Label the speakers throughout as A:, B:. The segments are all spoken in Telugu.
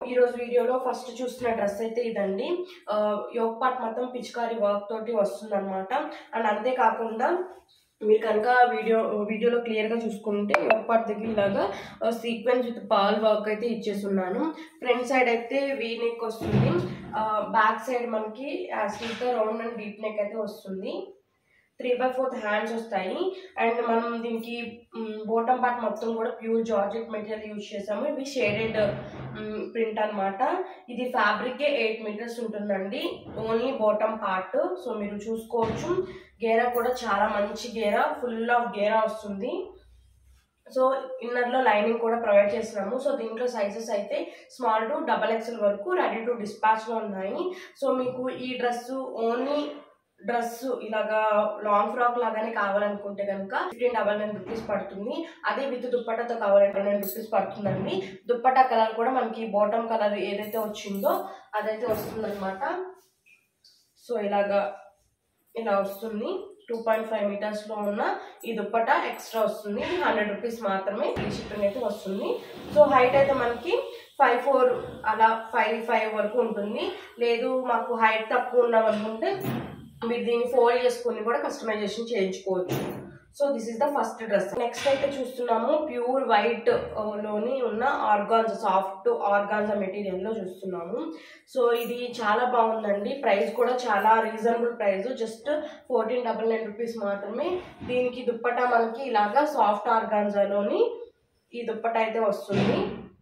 A: ఈరోజు వీడియోలో ఫస్ట్ చూస్తున్న డ్రెస్ అయితే ఇదండి యోగ్ పార్ట్ మొత్తం పిచికారి వర్క్ తోటి వస్తుందన్నమాట అండ్ అంతేకాకుండా మీరు కనుక వీడియో వీడియోలో క్లియర్గా చూసుకుంటే యోగ్ పార్ట్ దగ్గర ఇలాగా సీక్వెన్స్ విత్ పాల్ వర్క్ అయితే ఇచ్చేస్తున్నాను ఫ్రంట్ సైడ్ అయితే వీ నెక్ వస్తుంది బ్యాక్ సైడ్ మనకి యాస్టీగా రౌండ్ అండ్ డీప్ నెక్ అయితే వస్తుంది త్రీ బై ఫోర్త్ హ్యాండ్స్ వస్తాయి అండ్ మనం దీనికి బోటమ్ పార్ట్ మొత్తం కూడా ప్యూర్ జార్జెట్ మెటీరియల్ యూజ్ చేసాము ఇవి షేడెడ్ ప్రింట్ అన్నమాట ఇది ఫ్యాబ్రికే ఎయిట్ మీటర్స్ ఉంటుందండి ఓన్లీ బాటమ్ పార్ట్ సో మీరు చూసుకోవచ్చు గేరా కూడా చాలా మంచి గేరా ఫుల్ ఆఫ్ గేరా వస్తుంది సో ఇన్నర్లో లైనింగ్ కూడా ప్రొవైడ్ చేస్తున్నాము సో దీంట్లో సైజెస్ అయితే స్మాల్ టు డబల్ ఎక్స్ఎల్ వరకు రెడీ టు డిస్పాచ్లో ఉన్నాయి సో మీకు ఈ డ్రెస్ ఓన్లీ డ్రెస్ ఇలాగా లాంగ్ ఫ్రాక్ లాగానే కావాలనుకుంటే కనుక ఫిఫ్టీన్ డబల్ నైన్ రూపీస్ పడుతుంది అదే విత్ దుప్పటాతో కావాలంటే నైన్ రూపీస్ పడుతుందండి దుప్పటా కలర్ కూడా మనకి బాటమ్ కలర్ ఏదైతే వచ్చిందో అదైతే వస్తుందన్నమాట సో ఇలాగా ఇలా వస్తుంది టూ పాయింట్ ఫైవ్ మీటర్స్లో ఉన్న ఈ దుప్పట ఎక్స్ట్రా వస్తుంది హండ్రెడ్ రూపీస్ మాత్రమే ఫ్రీ షిప్పింగ్ అయితే వస్తుంది సో హైట్ అయితే మనకి ఫైవ్ ఫోర్ అలా ఫైవ్ ఫైవ్ వరకు ఉంటుంది లేదు మాకు హైట్ తక్కువ ఉన్నాం అనుకుంటే మీరు దీన్ని ఫోల్డ్ చేసుకుని కూడా కస్టమైజేషన్ చేయించుకోవచ్చు so this is the first dress next అయితే చూస్తున్నాము ప్యూర్ వైట్ లోని ఉన్న ఆర్గాన్స్ సాఫ్ట్ ఆర్గాన్స్ మెటీరియల్ లో చూస్తున్నాము సో ఇది చాలా బాగుందండి ప్రైస్ కూడా చాలా reasonable price just fourteen double nine rupees మాత్రమే దీనికి దుప్పటా మనకి ఇలాగా సాఫ్ట్ ఆర్గాన్జాలోని ఈ దుప్పటా అయితే వస్తుంది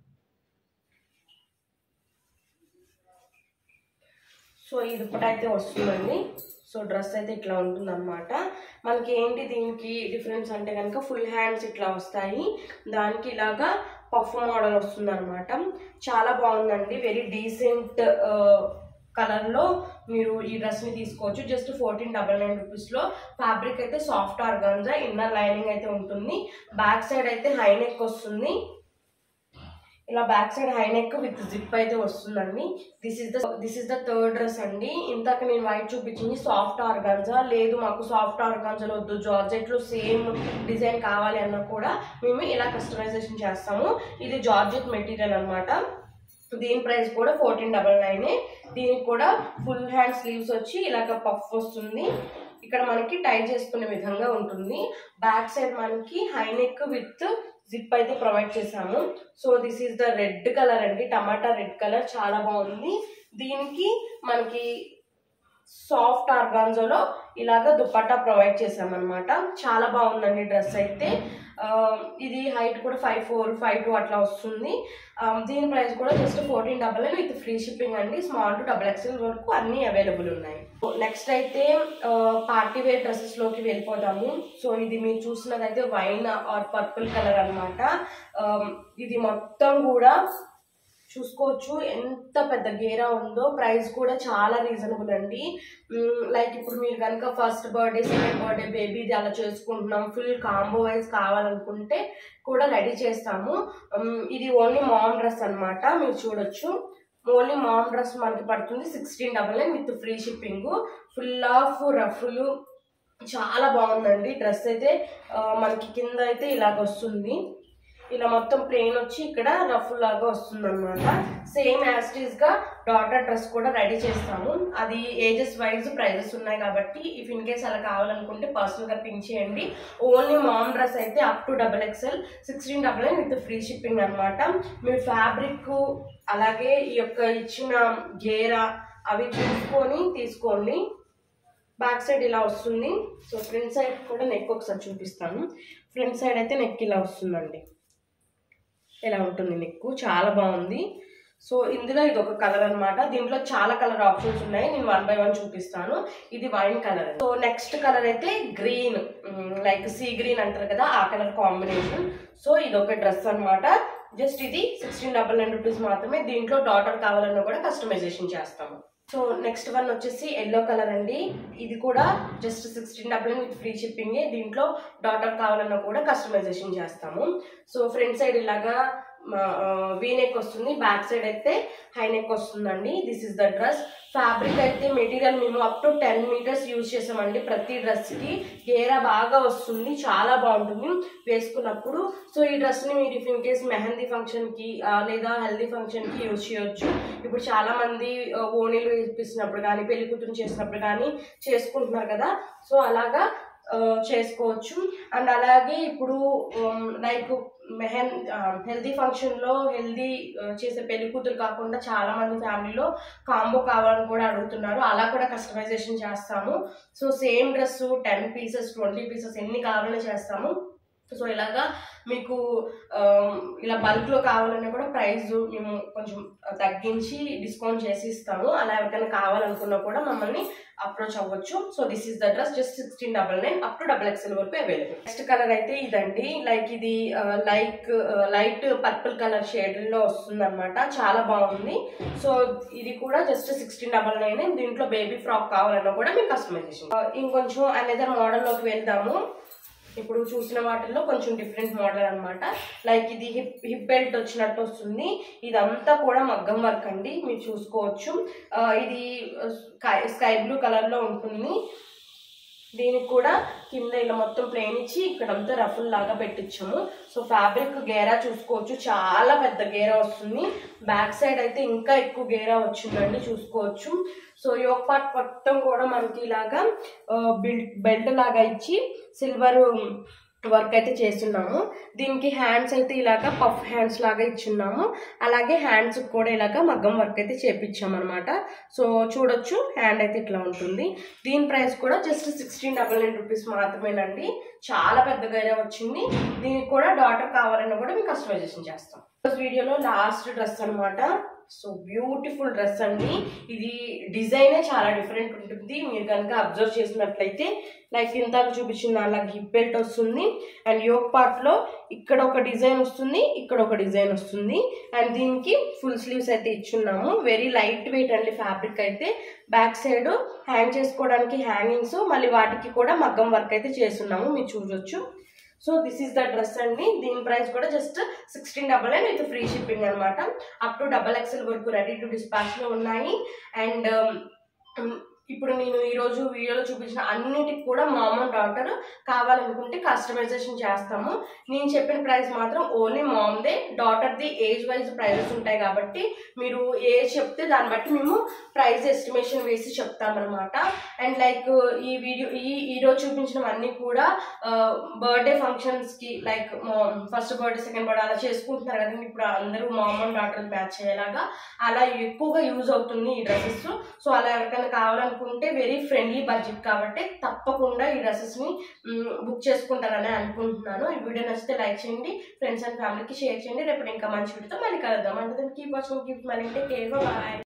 A: సో ఈ దుప్పటా అయితే వస్తుందండి సో డ్రెస్ అయితే ఇట్లా ఉంటుంది అనమాట మనకి ఏంటి దీనికి డిఫరెన్స్ అంటే కనుక ఫుల్ హ్యాండ్స్ ఇట్లా వస్తాయి దానికి ఇలాగా పఫ్ మోడల్ వస్తుంది అనమాట చాలా బాగుందండి వెరీ డీసెంట్ కలర్లో మీరు ఈ డ్రెస్ని తీసుకోవచ్చు జస్ట్ ఫోర్టీన్ డబల్ నైన్ రూపీస్లో ఫ్యాబ్రిక్ అయితే సాఫ్ట్ ఆర్గాన్జా ఇన్నర్ లైనింగ్ అయితే ఉంటుంది బ్యాక్ సైడ్ అయితే హై నెక్ వస్తుంది ఇలా back side high neck with zip అయితే వస్తుందండి this is the this is the third dress అండి ఇంతక నేను వైట్ చూపించింది సాఫ్ట్ ఆర్గాన్జా లేదు మాకు సాఫ్ట్ ఆర్గాన్జాలో వద్దు జార్జెట్లో సేమ్ డిజైన్ కావాలి అన్నా కూడా మేము ఇలా కస్టమైజేషన్ చేస్తాము ఇది జార్జెట్ మెటీరియల్ అనమాట దీని ప్రైస్ కూడా ఫోర్టీన్ డబల్ నైనే దీనికి కూడా ఫుల్ హ్యాండ్ స్లీవ్స్ వచ్చి ఇలాగ పఫ్ వస్తుంది ఇక్కడ మనకి టై చేసుకునే విధంగా ఉంటుంది బ్యాక్ సైడ్ మనకి హై నెక్ విత్ జిప్ అయితే ప్రొవైడ్ చేసాము so this is the red colour అండి టమాటా రెడ్ కలర్ చాలా బాగుంది దీనికి మనకి సాఫ్ట్ ఆర్గాన్జోలో ఇలాగ దుపట్టా ప్రొవైడ్ చేసామన్నమాట చాలా బాగుందండి డ్రెస్ అయితే ఇది హైట్ కూడా ఫైవ్ ఫోర్ ఫైవ్ టూ అట్లా వస్తుంది దీని ప్రైస్ కూడా just fourteen double nine with free shipping అండి స్మాల్ టు డబల్ ఎక్స్ఎల్ వరకు అన్నీ అవైలబుల్ ఉన్నాయి నెక్స్ట్ అయితే పార్టీ వేర్ డ్రెస్సెస్లోకి వెళ్ళిపోదాము సో ఇది మీరు చూసినదైతే వైన్ ఆర్ పర్పుల్ కలర్ అనమాట ఇది మొత్తం కూడా చూసుకోవచ్చు ఎంత పెద్ద గేరా ఉందో ప్రైస్ కూడా చాలా రీజనబుల్ అండి లైక్ ఇప్పుడు మీరు కనుక ఫస్ట్ బర్త్డే సెకండ్ బర్త్డే బేబీది అలా చేసుకుంటున్నాం ఫుల్ కాంబో వైజ్ కావాలనుకుంటే కూడా రెడీ చేస్తాము ఇది ఓన్లీ మామ్ డ్రెస్ అనమాట మీరు చూడొచ్చు ఓన్లీ మామ్ డ్రెస్ మనకి పడుతుంది sixteen double nine with free shipping full of రఫ్లు చాలా బాగుందండి డ్రెస్ అయితే మనకి కింద అయితే ఇలాగ వస్తుంది ఇలా మొత్తం ప్లెయిన్ వచ్చి ఇక్కడ రఫ్ లాగా వస్తుంది అనమాట సేమ్ యాస్టీస్ గా డాటర్ డ్రెస్ కూడా రెడీ చేస్తాము అది ఏజెస్ వైజ్ ప్రైజెస్ ఉన్నాయి కాబట్టి ఇఫ్ ఇన్ కేస్ అలా కావాలనుకుంటే పర్సనల్ గా పింక్ చేయండి ఓన్లీ మామ్ డ్రెస్ అయితే up to double XL sixteen double nine with free shipping అనమాట మీ ఫ్యాబ్రిక్ అలాగే ఈ యొక్క ఇచ్చిన గేరా అవి చూసుకొని తీసుకోండి బ్యాక్ సైడ్ ఇలా వస్తుంది సో ఫ్రంట్ సైడ్ కూడా నెక్ ఒకసారి చూపిస్తాను ఫ్రంట్ సైడ్ అయితే నెక్ ఇలా వస్తుందండి ఇలా ఉంటుంది నెక్ చాలా బాగుంది సో ఇందులో ఇది ఒక కలర్ అనమాట దీంట్లో చాలా కలర్ ఆప్షన్స్ ఉన్నాయి నేను వన్ బై వన్ చూపిస్తాను ఇది wine colour so next colour అయితే గ్రీన్ లైక్ సీ గ్రీన్ అంటారు కదా ఆ కలర్ కాంబినేషన్ సో ఇది ఒక డ్రెస్ అనమాట జస్ట్ ఇది సిక్స్టీన్ డబల్ నైన్ రూపీస్ మాత్రమే దీంట్లో డాటర్ కావాలన్నా కూడా కస్టమైజేషన్ చేస్తాము సో నెక్స్ట్ వన్ వచ్చేసి ఎల్లో కలర్ అండి ఇది కూడా just sixteen double with free shipping దీంట్లో డాటర్ కావాలన్నా కూడా కస్టమైజేషన్ చేస్తాము సో ఫ్రంట్ సైడ్ ఇలాగా వీ నెక్ వస్తుంది బ్యాక్ సైడ్ అయితే హై నెక్ వస్తుందండి this is the dress fabric అయితే మెటీరియల్ మేము up to ten meters use చేసామండి ప్రతి డ్రెస్కి గేరా బాగా వస్తుంది చాలా బాగుంటుంది వేసుకున్నప్పుడు సో ఈ డ్రెస్ని మీరు ఇఫ్ ఇన్ కేస్ మెహందీ ఫంక్షన్కి లేదా హెల్దీ ఫంక్షన్కి యూజ్ చేయొచ్చు ఇప్పుడు చాలా మంది ఆ, ఓణీలు వేపిస్తున్నప్పుడు కానీ పెళ్లి కూతురు చేసినప్పుడు కానీ చేసుకుంటున్నారు కదా సో అలాగా ఆ, చేసుకోవచ్చు అండ్ అలాగే ఇప్పుడు లైక్ మెహన్ హెల్దీ ఫంక్షన్లో హెల్దీ చేసే పెళ్లి కూతురు కాకుండా చాలా మంది ఫ్యామిలీలో కాంబో కావాలని కూడా అడుగుతున్నారు అలా కూడా కస్టమైజేషన్ చేస్తాము so same dress ten pieces twenty pieces ఎన్ని కావాలని చేస్తాము సో ఇలాగా మీకు ఆమ్, ఇలా బల్క్లో కావాలన్నా కూడా ప్రైస్ మేము కొంచెం తగ్గించి డిస్కౌంట్ చేసి ఇస్తాము అలా ఎవరికైనా కావాలనుకున్నా కూడా మమ్మల్ని అప్రోచ్ అవ్వచ్చు so this is the dress just sixteen double nine up to double XL వరకు అవైలబుల్ నెక్స్ట్ కలర్ అయితే ఇదండి లైక్ ఇది లైక్ లైట్ పర్పుల్ కలర్ షేడ్లో వస్తుంది అనమాట చాలా బాగుంది సో ఇది కూడా జస్ట్ సిక్స్టీన్ డబల్ నైన్ దీంట్లో బేబీ ఫ్రాక్ కావాలన్నా కూడా మీకు కస్టమైజేషన్ ఇంకొంచెం అనదర్ మోడల్లోకి వెళ్దాము ఇప్పుడు చూసిన వాటిల్లో కొంచెం డిఫరెంట్ మోడల్ అన్నమాట లైక్ ఇది హిప్ హిప్ బెల్ట్ వచ్చినట్టు వస్తుంది ఇదంతా కూడా మగ్గం వర్క్ అండి మీరు చూసుకోవచ్చు ఆ, ఇది స్కై స్కై బ్లూ కలర్లో ఉంటుంది దీనికి కూడా కింద ఇలా మొత్తం ప్లేన్ ఇచ్చి ఇక్కడంతా రఫుల్ లాగా పెట్టించాము సో ఫ్యాబ్రిక్ గేరా చూసుకోవచ్చు చాలా పెద్ద గేరా వస్తుంది బ్యాక్ సైడ్ అయితే ఇంకా ఎక్కువ గేరా వచ్చిందండి చూసుకోవచ్చు సో యోగ్ పార్ట్ మొత్తం కూడా మనకి ఇలాగా బిల్ట్ బెల్ట్ లాగా ఇచ్చి సిల్వర్ వర్క్ అయితే చేస్తున్నాము దీనికి హ్యాండ్స్ అయితే ఇలాగా పఫ్ హ్యాండ్స్ లాగా ఇచ్చున్నాము అలాగే హ్యాండ్స్ కూడా ఇలాగా మగ్గం వర్క్ అయితే చేపించాం అనమాట సో చూడొచ్చు హ్యాండ్ అయితే ఇట్లా ఉంటుంది దీని ప్రైస్ కూడా just sixteen double nine rupees మాత్రమేనండి చాలా పెద్దగా వచ్చింది దీనికి కూడా డాటర్ కావాలన్నా కూడా మేము కస్టమైజేషన్ చేస్తాం ఫస్ట్ వీడియోలో లాస్ట్ డ్రెస్ అన్నమాట సో బ్యూటిఫుల్ డ్రెస్ అండి ఇది డిజైనే చాలా డిఫరెంట్ ఉంటుంది మీరు కనుక అబ్జర్వ్ చేసినట్లయితే లైక్ ఇంతకు చూపించిన అలాగే హిప్ బెల్ట్ వస్తుంది అండ్ యోగ్ పార్ట్లో ఇక్కడ ఒక డిజైన్ వస్తుంది ఇక్కడ ఒక డిజైన్ వస్తుంది అండ్ దీనికి ఫుల్ స్లీవ్స్ అయితే ఇచ్చున్నాము వెరీ లైట్ వెయిట్ అండి ఫ్యాబ్రిక్ అయితే బ్యాక్ సైడ్ హ్యాంగ్ చేసుకోవడానికి హ్యాంగింగ్స్ మళ్ళీ వాటికి కూడా మగ్గం వర్క్ అయితే చేస్తున్నాము మీరు చూడొచ్చు so this is the dress అండి దీని ప్రైస్ కూడా just sixteen double nine with free shipping అనమాట అప్ టు డబల్ ఎక్స్ఎల్ వరకు రెడీ టు డిస్పాచ్లో ఉన్నాయి అండ్ ఇప్పుడు నేను ఈరోజు వీడియోలో చూపించిన అన్నిటికి కూడా మామ్ అండ్ డాటర్ కావాలనుకుంటే కస్టమైజేషన్ చేస్తాము నేను చెప్పిన ప్రైస్ మాత్రం ఓన్లీ మామ్దే డాటర్ది ఏజ్ వైజ్ ప్రైజెస్ ఉంటాయి కాబట్టి మీరు ఏజ్ చెప్తే దాన్ని బట్టి మేము ప్రైస్ ఎస్టిమేషన్ వేసి చెప్తామన్నమాట అండ్ లైక్ ఈ వీడియో ఈ ఈరోజు చూపించినవన్నీ కూడా బర్త్డే ఫంక్షన్స్కి like first birthday second birthday అలా చేసుకుంటున్నారు కదండి ఇప్పుడు అందరూ మామ్ అండ్ డాటర్ మ్యాచ్ అయ్యేలాగా అలా ఎక్కువగా యూజ్ అవుతుంది ఈ డ్రెస్సెస్ సో అలా ఎవరికైనా కావాలనుకుంటే వెరీ ఫ్రెండ్లీ బడ్జెట్ కాబట్టి తప్పకుండా ఈ డ్రెస్సెస్ని బుక్ చేసుకుంటారని అనుకుంటున్నాను ఈ వీడియో నచ్చితే లైక్ చేయండి ఫ్రెండ్స్ అండ్ ఫ్యామిలీకి షేర్ చేయండి రేపు ఇంకా మంచి వీడియోతో మళ్ళీ కలుద్దాం అంటే కీప్ వాచింగ్ కీప్ మళ్ళీ కేర్ బాయ్